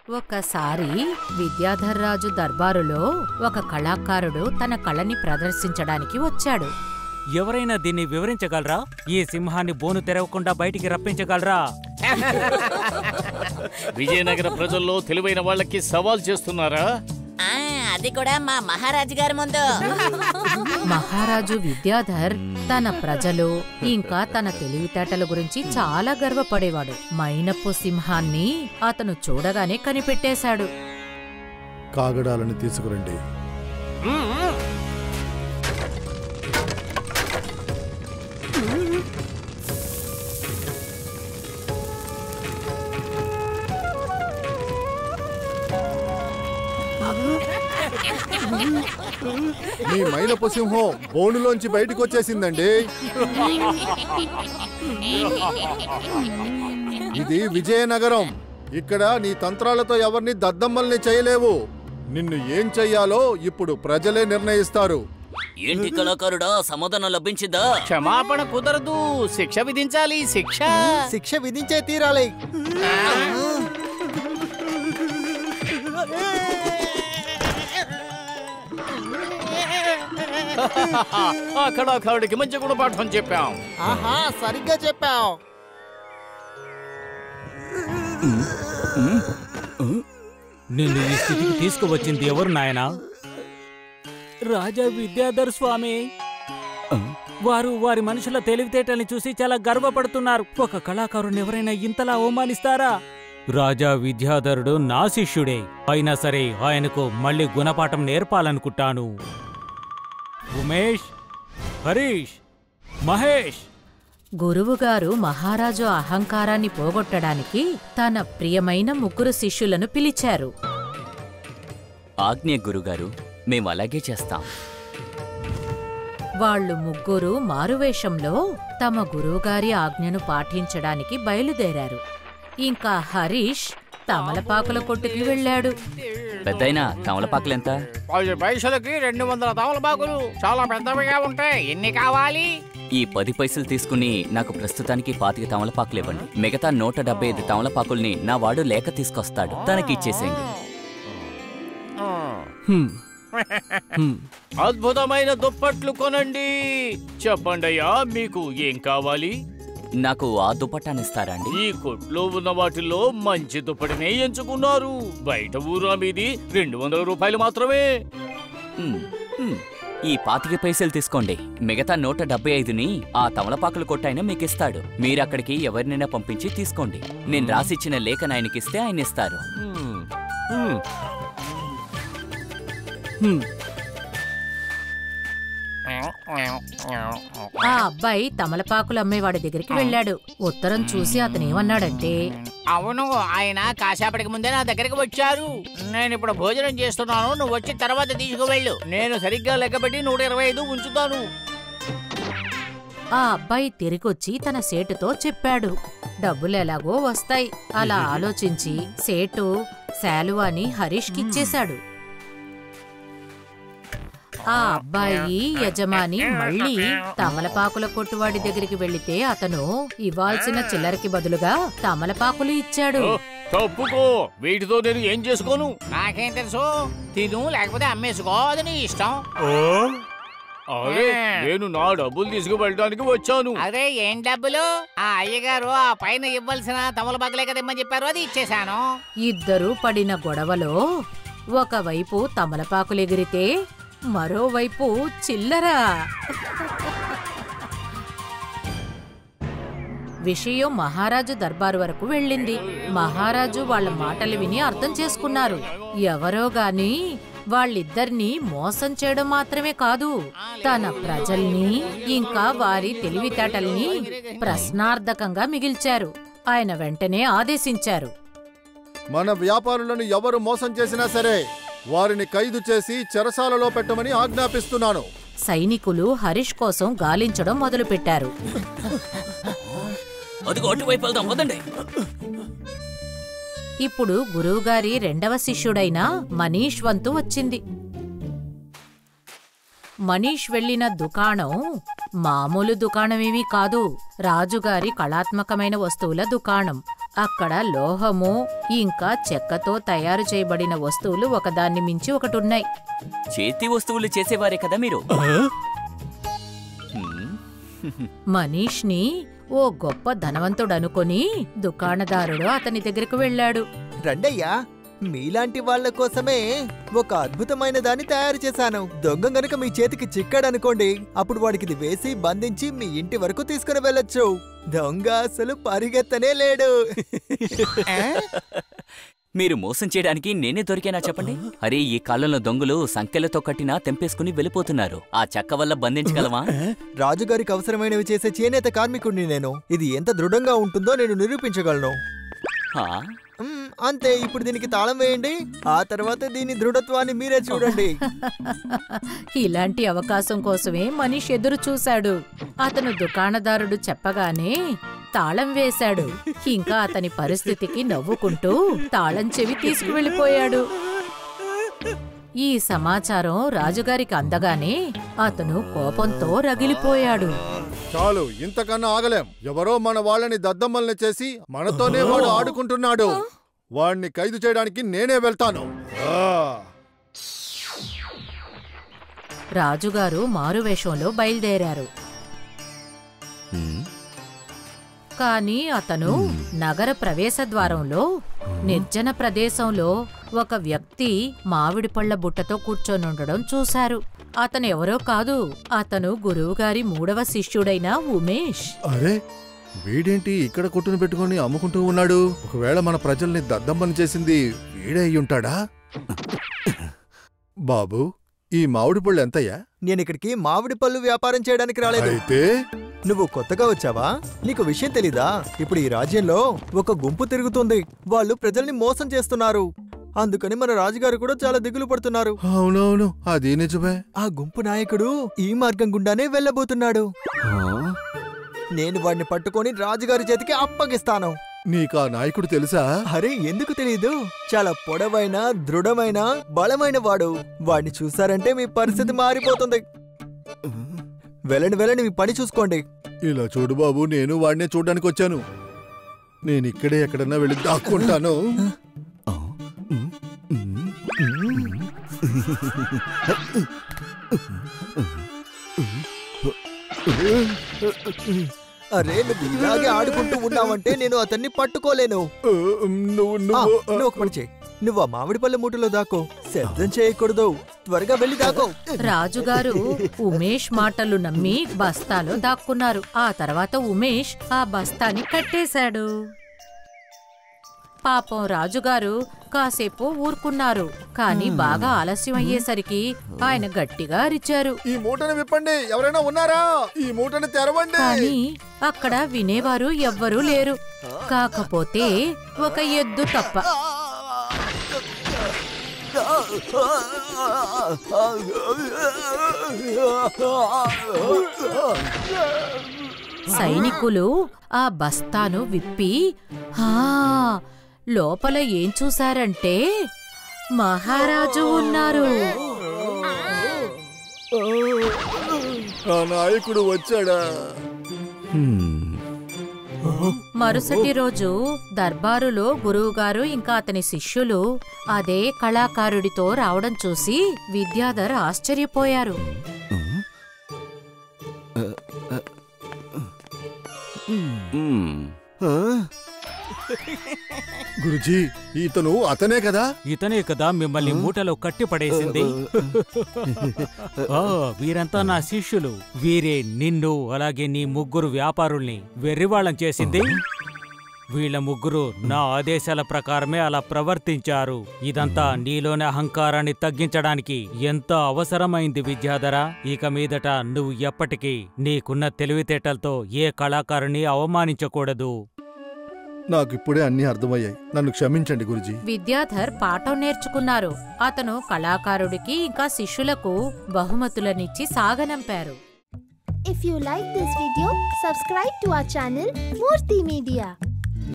ఒకసారి విద్యాధర్ రాజు దర్బారులో ఒక కళాకారుడు తన కళని ప్రదర్శించడానికి వచ్చాడు ఎవరైనా దీన్ని వివరించగలరా ఈ సింహాన్ని బోను తెరవకుండా బయటికి రప్పించగలరా విజయనగర ప్రజల్లో తెలివైన వాళ్ళకి సవాల్ చేస్తున్నారా ఆ, అది కూడా మా మహారాజు గారి ముందు మహారాజు విద్యాధర్ తన ప్రజలు ఇంకా తన తెలివితేటల గురించి చాలా గర్వపడేవాడు మైనపు సింహాన్ని అతను చూడగానే కనిపెట్టేశాడు కాగడాలను తీసుకురండి మీ మైనపు సింహం బోనులోంచి బయటకు వచ్చేసిందండి ఇది విజయనగరం ఇక్కడ నీ తంత్రాలతో ఎవరిని దద్దమ్మల్ని చేయలేవు నిన్ను ఏం చెయ్యాలో ఇప్పుడు ప్రజలే నిర్ణయిస్తారు ఏంటి కళాకారుడా సమాధానం లభించిందా క్షమాపణ కుదరదు శిక్ష విధించాలి శిక్ష శిక్ష విధించే తీరాలి ఆ కళాకారుడికి మంచి గుణపాఠం చెప్పాం ఆహా సరిగ్గా చెప్పావు నిన్ను ఈ స్థితికి తీసుకువచ్చింది ఎవరు నాయనా రాజా విద్యాధర్ స్వామి వారు వారి మనుషుల తెలివితేటల్ని చూసి చాలా గర్వపడుతున్నారు ఒక కళాకారుని ఎవరైనా ఇంతలా అవమానిస్తారా రాజా విద్యాధరుడు నా శిష్యుడే అయినా సరే ఆయనకు మళ్ళీ గుణపాఠం నేర్పాలనుకుంటాను ఉమేష్ హరీష్ మహేష్ గురువుగారు మహారాజు అహంకారాన్ని పోగొట్టడానికి తన ప్రియమైన ముగ్గురు శిష్యులను పిలిచారు ఆజ్ఞ గురుగారు మేము అలాగే చేస్తాం వాళ్ళు ముగ్గురు మారువేషంలో తమ గురువుగారి ఆజ్ఞను పాటించడానికి బయలుదేరారు ఇంకా హరీష్ తమలపాకుల కొట్టుకి వెళ్ళాడు పెద్దయినా తమలపాకులెంత పది పైసలకి రెండు వందల తమలపాకులు చాలా పెద్దవిగా ఉంటాయి ఎన్ని కావాలి ఈ పది పైసలు తీసుకుని నాకు ప్రస్తుతానికి పాతిక తమలపాకులు ఇవ్వండి మిగతా నూట డెబ్బై ఐదు తమలపాకుల్ని నా వాడు లేక తీసుకొస్తాడు తనకి ఇచ్చేసేయండి హ్మ్. హ్మ్. అద్భుతమైన దుప్పట్లు కొనండి చెప్పండి అయ్యా మీకు ఏం కావాలి నాకు ఆ దుపట్టానిస్తారా అండి ఈ కొట్లో ఉన్న వాటిల్లో మంచి దుప్పటినే ఎంచుకున్నారు బయట ఊరా మీది రెండు వందల రూపాయలు మాత్రమే హ్మ్, హ్మ్. ఈ పాతిక పైసలు తీసుకోండి మిగతా నూట డెబ్బై ఐదుని ఆ తమలపాకులు కొట్టైనా మీకు ఇస్తాడు మీరు అక్కడికి ఎవరినైనా పంపించి తీసుకోండి నేను రాసిచ్చిన లేఖను ఆయనకిస్తే ఆయన ఇస్తారు హ్మ్, హ్మ్. హ్మ్. ఆ అబ్బాయి తమలపాకులు అమ్మేవాడి దగ్గరికి వెళ్ళాడు ఉత్తరం చూసి అతనేమన్నాడంటే అవును ఆయన కాసేపటికి ముందే నా దగ్గరికి వచ్చారు నేను ఇప్పుడు భోజనం చేస్తున్నాను నువ్వు వచ్చిన తర్వాత తీసుకువెళ్ళు నేను సరిగ్గా లెక్కబెట్టి నూట ఇరవై ఐదు ఉంచుతాను ఆ అబ్బాయి తిరిగొచ్చి తన సేటుతో చెప్పాడు డబ్బులు ఎలాగో వస్తాయి అలా ఆలోచించి సేటు శాలువాని హరీష్కిచ్చేశాడు ఆ అబ్బాయి యజమాని మళ్ళీ తమలపాకుల కొట్టువాడి దగ్గరికి వెళితే అతను ఇవ్వాల్సిన చిల్లరకి బదులుగా తమలపాకులు ఇచ్చాడు ఓ, తప్పుకో వీటితో నేను ఏం చేసుకోను నాకేం తెలుసు తిను లేకపోతే అమ్మేసుకో అది నీ ఇష్టం అరే నేను నా డబ్బులు తీసుకువెళ్ళడానికి వచ్చాను అదే ఏం డబ్బులు ఆ అయ్యగారు ఆ పైన ఇవ్వాల్సిన తమలపాకులే కదా ఇమ్మని చెప్పారు అది ఇచ్చేశాను ఇద్దరూ పడిన గొడవలో ఒకవైపు తమలపాకులు ఎగిరితే మరోవైపు చిల్లర విషయం మహారాజు దర్బారు వరకు వెళ్ళింది మహారాజు వాళ్ళ మాటలు విని అర్థం చేసుకున్నారు ఎవరో గాని వాళ్ళిద్దరినీ మోసం చేయడం మాత్రమే కాదు తన ప్రజల్ని ఇంకా వారి తెలివితేటల్ని ప్రశ్నార్థకంగా మిగిల్చారు ఆయన వెంటనే ఆదేశించారు మన వ్యాపారులను ఎవరు మోసం చేసినా సరే వారిని ఖైదు చేసి చెరసాలలో పెట్టమని ఆజ్ఞాపిస్తున్నాను సైనికులు హరీష్ కోసం గాలించడం మొదలుపెట్టారు అదిగో అటువైపు వెళ్దాం వదండి ఇప్పుడు గురువుగారి రెండవ శిష్యుడైన మనీష్ వంతు వచ్చింది మనీష్ వెళ్ళిన దుకాణం మామూలు దుకాణమేమీ కాదు రాజుగారి కళాత్మకమైన వస్తువుల దుకాణం అక్కడ లోహము ఇంకా చెక్కతో తయారు చేయబడిన వస్తువులు ఒకదాన్ని మించి ఒకటున్నాయి చేతి వస్తువులు చేసేవారే కదా మీరు హ్మ్. మనీష్ని ఓ గొప్ప ధనవంతుడనుకొని దుకాణదారుడు అతని దగ్గరకు వెళ్ళాడు రండయ్యా మీలాంటి వాళ్ళ కోసమే ఒక అద్భుతమైన దాన్ని తయారు చేశాను దొంగ గనుక మీ చేతికి చిక్కాడనుకోండి అప్పుడు వాడికి ఇది వేసి బంధించి మీ ఇంటి వరకు తీసుకుని వెళ్ళొచ్చు దొంగ అసలు పరిగెత్తనే లేడు ఆ? మీరు మోసం చేయడానికి నేనే దొరికేనా చెప్పండి అరే ఈ కాలంలో దొంగలు సంఖ్యలతో కట్టినా తెంపేసుకుని వెళ్ళిపోతున్నారు ఆ చెక్క వల్ల బంధించగలవా రాజుగారికి అవసరమైనవి చేసే చేనేత కార్మికుడిని నేను ఇది ఎంత దృఢంగా ఉంటుందో నేను నిరూపించగలను ఆ? మ్మ్, అంతే ఇప్పుడు దీనికి తాళం వేయండి ఆ తర్వాత దీని దృఢత్వాన్ని మీరే చూడండి ఇలాంటి అవకాశం కోసమే మనీష్ ఎదురు చూశాడు అతను దుకాణదారుడు చెప్పగానే తాళం వేశాడు ఇంకా అతని పరిస్థితికి నవ్వుకుంటూ తాళం చెవి తీసుకువెళ్ళిపోయాడు ఈ సమాచారం రాజుగారికి అందగానే అతను కోపంతో రగిలిపోయాడు చాలు ఇంతకన్నా ఆగలేం ఎవరో మన వాళ్ళని దద్దమ్మల్ని చేసి మనతోనే వాడు ఆడుకుంటున్నాడు వాడిని ఖైదు చేయడానికి నేనే వెళ్తాను ఆ. రాజుగారు మారువేషంలో బయలుదేరారు హ్మ్. కాని అతను నగర ప్రవేశ ద్వారంలో నిర్జన ప్రదేశంలో ఒక వ్యక్తి మామిడి పళ్ళ బుట్టతో కూర్చొనుండడం చూశారు అతను ఎవరో కాదు అతను గురువుగారి మూడవ శిష్యుడైన ఉమేష్ అరే వీడేంటి ఇక్కడ కొట్టును పెట్టుకొని అమ్ముకుంటూ ఉన్నాడు ఒకవేళ మన ప్రజల్ని దద్దమ్మని చేసింది వీడే అయి ఉంటాడా బాబు ఈ మామిడి పళ్ళు ఎంతయ్యా నేను ఇక్కడికి మామిడి పళ్ళు వ్యాపారం చేయడానికి రాలేదు అయితే నువ్వు కొత్తగా వచ్చావా నీకు విషయం తెలీదా ఇప్పుడు ఈ రాజ్యంలో ఒక గుంపు తిరుగుతుంది వాళ్ళు ప్రజల్ని మోసం చేస్తున్నారు అందుకని మన రాజుగారు కూడా చాలా దిగులు పడుతున్నారు అవునవును అది నిజమే ఆ గుంపు నాయకుడు ఈ మార్గం గుండానే వెళ్ళబోతున్నాడు నేను వాడిని పట్టుకొని రాజుగారి చేతికి అప్పగిస్తాను నీకా నాయకుడు తెలుసా అరే ఎందుకు తెలియదు చాలా పొడవైన దృఢమైన బలమైన వాడు వాడిని చూసారంటే మీ పరిస్థితి మారిపోతుంది వెళ్ళండి వెళ్ళండి మీ పని చూసుకోండి ఇలా చూడు బాబు నేను వాడినే చూడడానికి వచ్చాను నేను ఇక్కడే ఎక్కడన్నా వెళ్ళి దాక్కుంటాను అరే నువ్వు ఇలాగే ఆడుకుంటూ ఉన్నావంటే నేను అతన్ని పట్టుకోలేను నువ్వు ఆ, నువ్వు నువ్వు ఒక పని చేయి నువ్వు ఆ మామిడి పళ్ళ మూటలో దాకో శబ్దం చేయకూడదు త్వరగా వెళ్ళి దాకో రాజుగారు ఉమేష్ మాటలు నమ్మి బస్తాలో దాక్కున్నారు ఆ తర్వాత ఉమేష్ ఆ బస్తాని కట్టేశాడు పాపం రాజుగారు కాసేపు ఊరుకున్నారు కాని బాగా ఆలస్యం అయ్యేసరికి ఆయన గట్టిగా అరిచారు ఈ మూటను విప్పండి ఎవరైనా ఉన్నారా ఈ మూటను తెరవండి కానీ అక్కడ వినేవారు ఎవ్వరూ లేరు కాకపోతే ఒక ఎద్దు తప్ప సైనికులు ఆ బస్తాను విప్పి ఆ లోపల ఏం చూశారంటే మహారాజు ఉన్నారు ఆ నాయకుడు వచ్చాడా మరుసటి రోజు దర్బారులో గురువుగారు ఇంకా అతని శిష్యులు అదే కళాకారుడితో రావడం చూసి విద్యాధర్ ఆశ్చర్యపోయారు హ్మ్. గురుజీ ఇతను అతనే కదా ఇతనే కదా మిమ్మల్ని మూటలో కట్టి పడేసింది ఆ, వీరంతా నా శిష్యులు వీరే నిన్ను అలాగే నీ ముగ్గురు వ్యాపారుల్ని వెర్రివాళ్ళం చేసింది వీళ్ళ ముగ్గురు నా ఆదేశాల ప్రకారమే అలా ప్రవర్తించారు ఇదంతా నీలోని అహంకారాన్ని తగ్గించడానికి ఎంత అవసరమైంది విద్యాధర ఇక మీదట నువ్వు ఎప్పటికీ నీకున్న తెలివితేటలతో ఏ కళాకారుని అవమానించకూడదు నాకిప్పుడే అన్నీ అర్థమయ్యాయి నన్ను క్షమించండి గురుజీ విద్యాధర్ పాఠం నేర్చుకున్నారు అతను కళాకారుడికి ఇంకా శిష్యులకు బహుమతులనిచ్చి సాగనంపారు If you like this video, subscribe to our channel Murthy Media.